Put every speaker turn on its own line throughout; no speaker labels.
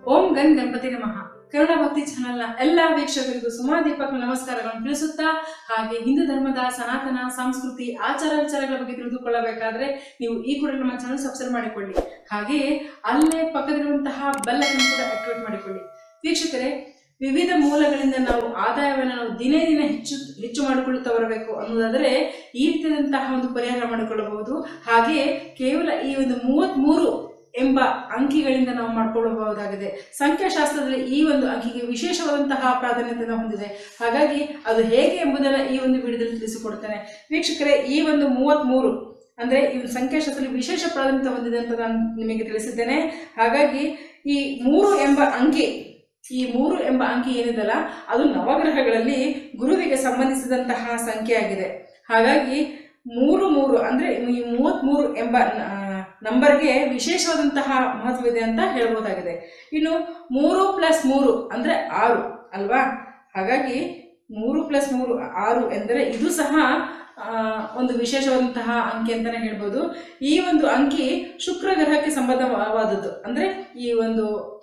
ಓಂ gun Ganapati ನಮಃ ಕನ್ನಡ ಭಕ್ತಿ ಚಾನೆಲ್ನ ಎಲ್ಲ ವೀಕ್ಷಕರಿಗೂ ಸುಮಾ ದೀಪಕ್ ನಮಸ್ಕಾರಗಳನ್ನು ತಿಳಿಸುತ್ತಾ ಹಾಗೆ ಹಿಂದೂ ಧರ್ಮದ ಸನಾತನ ಸಂಸ್ಕೃತಿ ಆಚಾರ ವಿಚಾರಗಳ ಬಗ್ಗೆ ತಿಳಿದುಕೊಳ್ಳಬೇಕಾದ್ರೆ ನೀವು ಈ ಕೂಡ ನಮ್ಮ ಚಾನಲ್ ಸಬ್ಸ್ಕ್ರೈಬ್ ಮಾಡಿಕೊಳ್ಳಿ ಹಾಗೆಯೇ ಅಲ್ಲೇ ಪಕ್ಕದಲ್ಲಿರುವಂತಹ ಬೆಲ್ ಅನ್ನು ಕೂಡ ಆಕ್ಟಿವೇಟ್ ಮಾಡಿಕೊಳ್ಳಿ ವೀಕ್ಷಕರೇ ವಿವಿಧ ಮೂಲಗಳಿಂದ ನಾವು ಆದಾಯವನ್ನು ನಾವು ದಿನೇ ದಿನ ಹೆಚ್ಚು ಹೆಚ್ಚು ಮಾಡಿಕೊಳ್ಳುತ್ತಾ ಬರಬೇಕು ಅನ್ನೋದಾದರೆ ಈ ರೀತಿಯಾದಂತಹ ಒಂದು ಪರಿಹಾರ ಮಾಡಿಕೊಳ್ಳಬಹುದು ಹಾಗೆಯೇ ಕೇವಲ ಈ ಒಂದು ಮೂವತ್ತ್ಮೂರು ಎಂಬ ಅಂಕಿಗಳಿಂದ ನಾವು ಮಾಡಿಕೊಳ್ಳಬಹುದಾಗಿದೆ ಸಂಖ್ಯಾಶಾಸ್ತ್ರದಲ್ಲಿ ಈ ಒಂದು ಅಂಕಿಗೆ ವಿಶೇಷವಾದಂತಹ ಪ್ರಾಧಾನ್ಯತೆಯನ್ನು ಹೊಂದಿದೆ ಹಾಗಾಗಿ ಅದು ಹೇಗೆ ಎಂಬುದನ್ನು ಈ ಒಂದು ವಿಡಿಯೋದಲ್ಲಿ ತಿಳಿಸಿಕೊಡ್ತೇನೆ ವೀಕ್ಷಕರೇ ಈ ಒಂದು ಮೂವತ್ತ್ಮೂರು ಅಂದರೆ ಈ ಒಂದು ಸಂಖ್ಯಾಶಾಸ್ತ್ರದಲ್ಲಿ ವಿಶೇಷ ಪ್ರಾಧಾನ್ಯತೆ ಹೊಂದಿದೆ ಅಂತ ನಾನು ನಿಮಗೆ ತಿಳಿಸಿದ್ದೇನೆ ಹಾಗಾಗಿ ಈ ಮೂರು ಎಂಬ ಅಂಕಿ ಈ ಮೂರು ಎಂಬ ಅಂಕಿ ಏನಿದೆಯಲ್ಲ ಅದು ನವಗ್ರಹಗಳಲ್ಲಿ ಗುರುವಿಗೆ ಸಂಬಂಧಿಸಿದಂತಹ ಸಂಖ್ಯೆಯಾಗಿದೆ ಹಾಗಾಗಿ ಮೂರು ಮೂರು ಅಂದರೆ ಈ ಮೂವತ್ತ್ಮೂರು ಎಂಬ ಆ, ನಂಬರ್ಗೆ ವಿಶೇಷವಾದಂತಹ ಮಹತ್ವವಿದೆ ಅಂತ ಹೇಳ್ಬೋದಾಗಿದೆ ಇನ್ನು ಮೂರು ಪ್ಲಸ್ ಮೂರು ಅಂದರೆ ಆರು ಅಲ್ವಾ ಹಾಗಾಗಿ ಮೂರು ಪ್ಲಸ್ ಮೂರು ಆರು ಎಂದರೆ ಇದು ಸಹ ಆ, ಒಂದು ವಿಶೇಷವಾದಂತಹ ಅಂಕಿ ಅಂತಲೇ ಹೇಳ್ಬೋದು ಈ ಒಂದು ಅಂಕಿ ಶುಕ್ರ ಗ್ರಹಕ್ಕೆ ಸಂಬಂಧವಾದದ್ದು ಅಂದರೆ ಈ ಒಂದು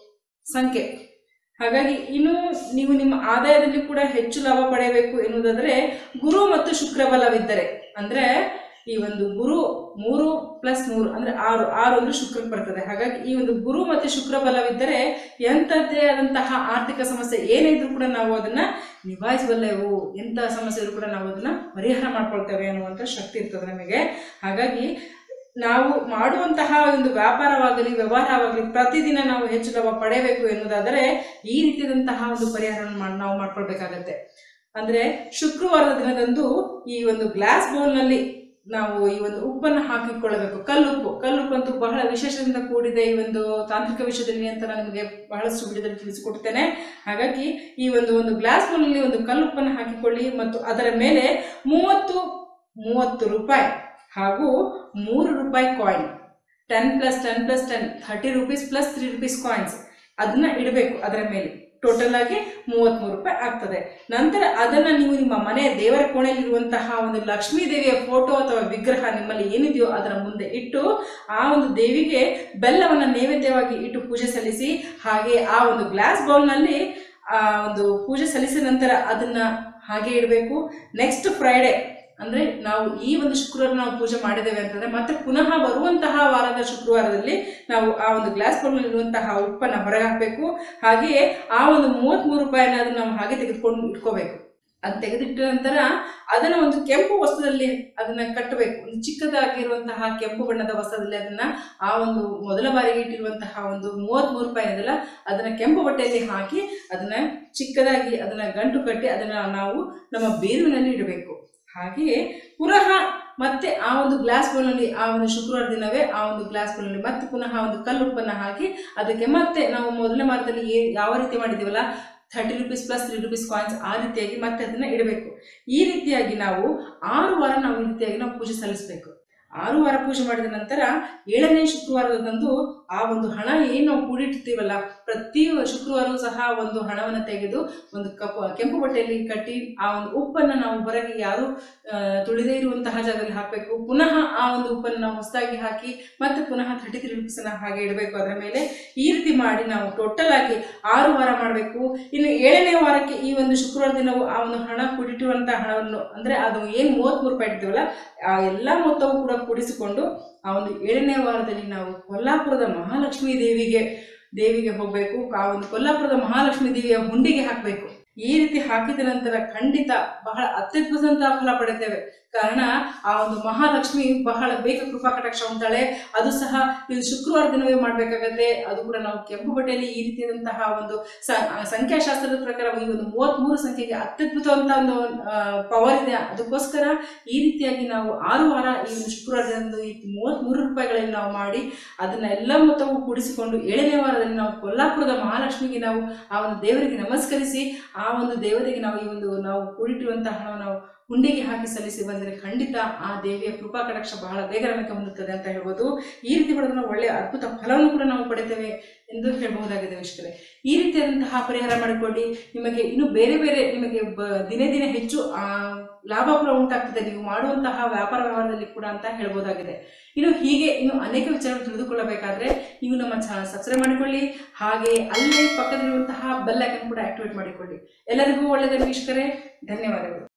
ಸಂಖ್ಯೆ ಹಾಗಾಗಿ ಇನ್ನು ನೀವು ನಿಮ್ಮ ಆದಾಯದಲ್ಲಿ ಕೂಡ ಹೆಚ್ಚು ಲಾಭ ಪಡೆಯಬೇಕು ಎನ್ನುವುದಾದರೆ ಗುರು ಮತ್ತು ಶುಕ್ರ ಬಲವಿದ್ದರೆ ಅಂದರೆ ಈ ಒಂದು ಗುರು ಮೂರು ಪ್ಲಸ್ ಮೂರು ಅಂದರೆ ಆರು ಆರು ಅಂದರೆ ಶುಕ್ರಕ್ಕೆ ಬರ್ತದೆ ಹಾಗಾಗಿ ಈ ಒಂದು ಗುರು ಮತ್ತು ಶುಕ್ರ ಬಲವಿದ್ದರೆ ಎಂಥದ್ದೇ ಆದಂತಹ ಆರ್ಥಿಕ ಸಮಸ್ಯೆ ಏನೇ ಇದ್ರೂ ಕೂಡ ನಾವು ಅದನ್ನು ನಿಭಾಯಿಸಬಲ್ಲೆವು ಎಂಥ ಸಮಸ್ಯೆ ಇದ್ರೂ ಕೂಡ ನಾವು ಅದನ್ನು ಪರಿಹಾರ ಮಾಡ್ಕೊಳ್ತೇವೆ ಅನ್ನುವಂಥ ಶಕ್ತಿ ಇರ್ತದೆ ನಮಗೆ ಹಾಗಾಗಿ ನಾವು ಮಾಡುವಂತಹ ಒಂದು ವ್ಯಾಪಾರವಾಗಲಿ ವ್ಯವಹಾರವಾಗಲಿ ಪ್ರತಿದಿನ ನಾವು ಹೆಚ್ಚು ಲಾಭ ಪಡೆಯಬೇಕು ಎನ್ನುವುದಾದರೆ ಈ ರೀತಿಯಾದಂತಹ ಒಂದು ಪರಿಹಾರವನ್ನು ಮಾಡ್- ನಾವು ಮಾಡ್ಕೊಳ್ಬೇಕಾಗತ್ತೆ ಅಂದರೆ ಶುಕ್ರವಾರದ ದಿನದಂದು ಈ ಒಂದು ಗ್ಲಾಸ್ ಬೌಲ್ನಲ್ಲಿ ನಾವು ಈ ಒಂದು ಉಪ್ಪನ್ನು ಹಾಕಿಕೊಳ್ಳಬೇಕು ಕಲ್ಲುಪ್ಪು ಕಲ್ಲುಪ್ಪು ಅಂತೂ ಬಹಳ ವಿಶೇಷದಿಂದ ಕೂಡಿದೆ ಈ ಒಂದು ತಾಂತ್ರಿಕ ವಿಷಯದಲ್ಲಿ ಅಂತ ನಾನು ನಿಮಗೆ ಬಹಳಷ್ಟು ವಿಡಿಯೋದಲ್ಲಿ ತಿಳಿಸಿಕೊಡ್ತೇನೆ ಹಾಗಾಗಿ ಈ ಒಂದು ಒಂದು ಗ್ಲಾಸ್ ಬೌಲ್ನಲ್ಲಿ ಒಂದು ಕಲ್ಲುಪ್ಪನ್ನು ಹಾಕಿಕೊಳ್ಳಿ ಮತ್ತು ಅದರ ಮೇಲೆ ಮೂವತ್ತು ಮೂವತ್ತು ರೂಪಾಯಿ ಹಾಗೂ ಮೂರು ರೂಪಾಯಿ coin ten plus ten plus ten thirty rupees plus three rupees coins ಅದನ್ನ ಇಡಬೇಕು ಅದರ ಮೇಲೆ ಟೋಟಲ್ ಆಗಿ ಮೂವತ್ತ್ಮೂರು ರೂಪಾಯಿ ಆಗ್ತದೆ ನಂತರ ಅದನ್ನು ನೀವು ನಿಮ್ಮ ಮನೆ ದೇವರ ಕೋಣೆಯಲ್ಲಿರುವಂತಹ ಒಂದು ಲಕ್ಷ್ಮೀ ದೇವಿಯ ಫೋಟೋ ಅಥವಾ ವಿಗ್ರಹ ನಿಮ್ಮಲ್ಲಿ ಏನಿದೆಯೋ ಅದರ ಮುಂದೆ ಇಟ್ಟು ಆ ಒಂದು ದೇವಿಗೆ ಬೆಲ್ಲವನ್ನು ನೈವೇದ್ಯವಾಗಿ ಇಟ್ಟು ಪೂಜೆ ಸಲ್ಲಿಸಿ ಹಾಗೆ ಆ ಒಂದು ಗ್ಲಾಸ್ ಬೌಲ್ನಲ್ಲಿ ಆ ಒಂದು ಪೂಜೆ ಸಲ್ಲಿಸಿದ ನಂತರ ಅದನ್ನ ಹಾಗೆ ಇಡಬೇಕು ನೆಕ್ಸ್ಟ್ ಫ್ರೈಡೆ ಅಂದ್ರೆ ನಾವು ಈ ಒಂದು ಶುಕ್ರವಾರ ನಾವು ಪೂಜೆ ಮಾಡಿದ್ದೇವೆ ಅಂತಂದ್ರೆ ಮತ್ತೆ ಪುನಃ ಬರುವಂತಹ ವಾರದ ಶುಕ್ರವಾರದಲ್ಲಿ ನಾವು ಆ ಒಂದು ಗ್ಲಾಸ್ ಇರುವಂತಹ ಉಪ್ಪನ್ನ ಹೊರಗೆ ಹಾಕಬೇಕು ಹಾಗೆಯೇ ಆ ಒಂದು ಮೂವತ್ತ್ಮೂರು ರೂಪಾಯಿನ ಅದನ್ನ ನಾವು ಹಾಗೆ ತೆಗೆದುಕೊಂಡು ಇಟ್ಕೋಬೇಕು ಅದು ತೆಗೆದಿಟ್ಟ ನಂತರ ಅದನ್ನ ಒಂದು ಕೆಂಪು ವಸ್ತ್ರದಲ್ಲಿ ಅದನ್ನ ಕಟ್ಟಬೇಕು ಒಂದು ಚಿಕ್ಕದಾಗಿರುವಂತಹ ಕೆಂಪು ಬಣ್ಣದ ವಸ್ತ್ರದಲ್ಲಿ ಅದನ್ನ ಆ ಒಂದು ಮೊದಲ ಬಾರಿಗೆ ಇಟ್ಟಿರುವಂತಹ ಒಂದು ಮೂವತ್ತ್ಮೂರು ರೂಪಾಯಿ ಇದೆಲ್ಲ ಅದನ್ನ ಕೆಂಪು ಬಟ್ಟೆಯಲ್ಲಿ ಹಾಕಿ ಅದನ್ನ ಚಿಕ್ಕದಾಗಿ ಅದನ್ನ ಗಂಟು ಕಟ್ಟಿ ಅದನ್ನ ನಾವು ನಮ್ಮ ಬೇರುವಿನಲ್ಲಿ ಇಡಬೇಕು ಹಾಗೆಯೇ ಪುನಃ ಮತ್ತೆ ಆ ಒಂದು ಗ್ಲಾಸ್ ಬೌಲ್ನಲ್ಲಿ ಆ ಒಂದು ಶುಕ್ರವಾರ ದಿನವೇ ಆ ಒಂದು ಗ್ಲಾಸ್ ಬೌಲ್ನಲ್ಲಿ ಮತ್ತೆ ಪುನಃ ಒಂದು ಕಲ್ಲುಪ್ಪನ್ನು ಹಾಕಿ ಅದಕ್ಕೆ ಮತ್ತೆ ನಾವು ಮೊದಲನೇ ವಾರದಲ್ಲಿ ಏ ಯಾವ ರೀತಿ ಮಾಡಿದ್ದೀವಲ್ಲ thirty rupees plus three rupees coins ಆ ರೀತಿಯಾಗಿ ಮತ್ತೆ ಅದನ್ನು ಇಡಬೇಕು ಈ ರೀತಿಯಾಗಿ ನಾವು ಆರು ವಾರ ನಾವು ಈ ರೀತಿಯಾಗಿ ನಾವು ಪೂಜೆ ಸಲ್ಲಿಸಬೇಕು ಆರು ವಾರ ಪೂಜೆ ಮಾಡಿದ ನಂತರ ಏಳನೇ ಶುಕ್ರವಾರದಂದು ಆ ಒಂದು ಹಣ ಏನು ನಾವು ಕೂಡಿಟ್ಟಿರ್ತೀವಲ್ಲ ಪ್ರತಿ ಶುಕ್ರವಾರವೂ ಸಹ ಒಂದು ಹಣವನ್ನು ತೆಗೆದು ಒಂದು ಕಪ್ಪು ಕೆಂಪು ಬಟ್ಟೆಯಲ್ಲಿ ಕಟ್ಟಿ ಆ ಒಂದು ಉಪ್ಪನ್ನು ನಾವು ಹೊರಗೆ ಯಾರು ಆ, ತುಳಿದೇ ಇರುವಂತಹ ಜಾಗದಲ್ಲಿ ಹಾಕಬೇಕು ಪುನಃ ಆ ಒಂದು ಉಪ್ಪನ್ನು ನಾವು ಹೊಸದಾಗಿ ಹಾಕಿ ಮತ್ತೆ ಪುನಃ ಥರ್ಟಿ ತ್ರೀ ರುಪೀಸನ್ನು ಹಾಗೆ ಇಡಬೇಕು ಅದರ ಮೇಲೆ ಈ ರೀತಿ ಮಾಡಿ ನಾವು ಟೋಟಲ್ ಆಗಿ ಆರು ವಾರ ಮಾಡಬೇಕು ಇನ್ನು ಏಳನೇ ವಾರಕ್ಕೆ ಈ ಒಂದು ಶುಕ್ರವಾರ ದಿನವು ಆ ಒಂದು ಹಣ ಕೂಡಿಟ್ಟಿರುವಂತಹ ಹಣವನ್ನು ಅಂದರೆ ಅದು ಏನು ಮೂವತ್ತ್ಮೂರು ರೂಪಾಯಿ ಇಡ್ತೀವಲ್ಲ ಆ ಎಲ್ಲ ಮೊತ್ತವು ಕೂಡ ಕೂಡಿಸಿಕೊಂಡು ಆ ಒಂದು ಏಳನೇ ವಾರದಲ್ಲಿ ನಾವು ಕೊಲ್ಲಾಪುರದ ಮಹಾಲಕ್ಷ್ಮೀ ದೇವಿಗೆ ದೇವಿಗೆ ಹೋಗಬೇಕು ಆ ಒಂದು ಕೊಲ್ಲಾಪುರದ ಮಹಾಲಕ್ಷ್ಮೀ ದೇವಿಯ ಹುಂಡಿಗೆ ಹಾಕಬೇಕು ಈ ರೀತಿ ಹಾಕಿದ ನಂತರ ಖಂಡಿತ ಬಹಳ ಅತ್ಯದ್ಭುತಂತಹ ಫಲ ಪಡೆತೇವೆ ಕಾರಣ ಆ ಒಂದು ಮಹಾಲಕ್ಷ್ಮಿ ಬಹಳ ಬೇಗ ಕೃಪಾ ಕಟಾಕ್ಷ ಉಂಟಾಳೆ ಅದು ಸಹ ಇದು ಶುಕ್ರವಾರ ದಿನವೇ ಮಾಡಬೇಕಾಗತ್ತೆ ಅದು ಕೂಡ ನಾವು ಕೆಂಪು ಬಟ್ಟೆಯಲ್ಲಿ ಈ ರೀತಿಯಾದಂತಹ ಒಂದು ಸ- ಆ ಸಂಖ್ಯಾಶಾಸ್ತ್ರದ ಪ್ರಕಾರ ಈ ಒಂದು ಮೂವತ್ತ್ಮೂರು ಸಂಖ್ಯೆಗೆ ಅತ್ಯದ್ಭುತವಂತ ಒಂದು ಪವರ್ ಇದೆ ಅದಕ್ಕೋಸ್ಕರ ಈ ರೀತಿಯಾಗಿ ನಾವು ಆರು ವಾರ ಈ ಒಂದು ಶುಕ್ರವಾರ ದಿನದಂದು ಈ ಮೂವತ್ತ್ಮೂರು ರೂಪಾಯಿಗಳಲ್ಲಿ ನಾವು ಮಾಡಿ ಅದನ್ನ ಎಲ್ಲ ಮೊತ್ತವು ಕೂಡಿಸಿಕೊಂಡು ಏಳನೇ ವಾರದಲ್ಲಿ ನಾವು ಕೊಲ್ಲಾಪುರದ ಮಹಾಲಕ್ಷ್ಮಿಗೆ ನಾವು ಆ ಒಂದು ದೇವರಿಗೆ ನಮಸ್ಕರಿಸಿ ಆ ಒಂದು ದೇವತೆಗೆ ನಾವು ಈ ಒಂದು ನಾವು ಕೂಡಿಟ್ಟಿರುವಂತಹ ಹಣವನ್ನು ನಾವು ಹುಂಡಿಗೆ ಹಾಕಿ ಸಲ್ಲಿಸಿ ಬಂದರೆ ಖಂಡಿತ ಆ ದೇವಿಯ ಕೃಪಾ ಕಟಾಕ್ಷ ಬಹಳ ಬೇಗ ನಮಗೆ ಹೊಂದುತ್ತದೆ ಅಂತ ಹೇಳ್ಬೋದು ಈ ರೀತಿ ಮಾಡೋದ್ರಿಂದ ಒಳ್ಳೆಯ ಅದ್ಭುತ ಫಲವನ್ನು ಕೂಡ ನಾವು ಪಡಿತೇವೆ ಎಂದು ಹೇಳಬಹುದಾಗಿದೆ ವೀಕ್ಷಕರೇ ಈ ರೀತಿಯಾದಂತಹ ಪರಿಹಾರ ಮಾಡಿಕೊಳ್ಳಿ ನಿಮಗೆ ಇನ್ನು ಬೇರೆ ಬೇರೆ ನಿಮಗೆ ಬ- ದಿನೇ ದಿನೇ ಹೆಚ್ಚು ಆ, ಲಾಭ ಕೂಡ ಉಂಟಾಗ್ತದೆ ನೀವು ಮಾಡುವಂತಹ ವ್ಯಾಪಾರ ವ್ಯವಹಾರದಲ್ಲಿ ಕೂಡ ಅಂತ ಹೇಳ್ಬೋದಾಗಿದೆ ಇನ್ನು ಹೀಗೆ ಇನ್ನು ಅನೇಕ ವಿಚಾರಗಳು ತಿಳಿದುಕೊಳ್ಳಬೇಕಾದ್ರೆ ನೀವು ನಮ್ಮ ಚಾನಲ್ ಸಬ್ಸ್ಕ್ರೈಬ್ ಮಾಡಿಕೊಳ್ಳಿ ಹಾಗೆ ಅಲ್ಲೇ ಪಕ್ಕದಲ್ಲಿರುವಂತಹ ಬೆಲ್ ಐಕನ್ ಕೂಡ ಆಕ್ಟಿವೇಟ್ ಮಾಡಿಕೊಳ್ಳಿ ಎಲ್ಲರಿಗೂ ಒಳ್ಳೆಯದ ವೀಕ್ಷಕರೇ ಧನ್ಯವಾದಗಳು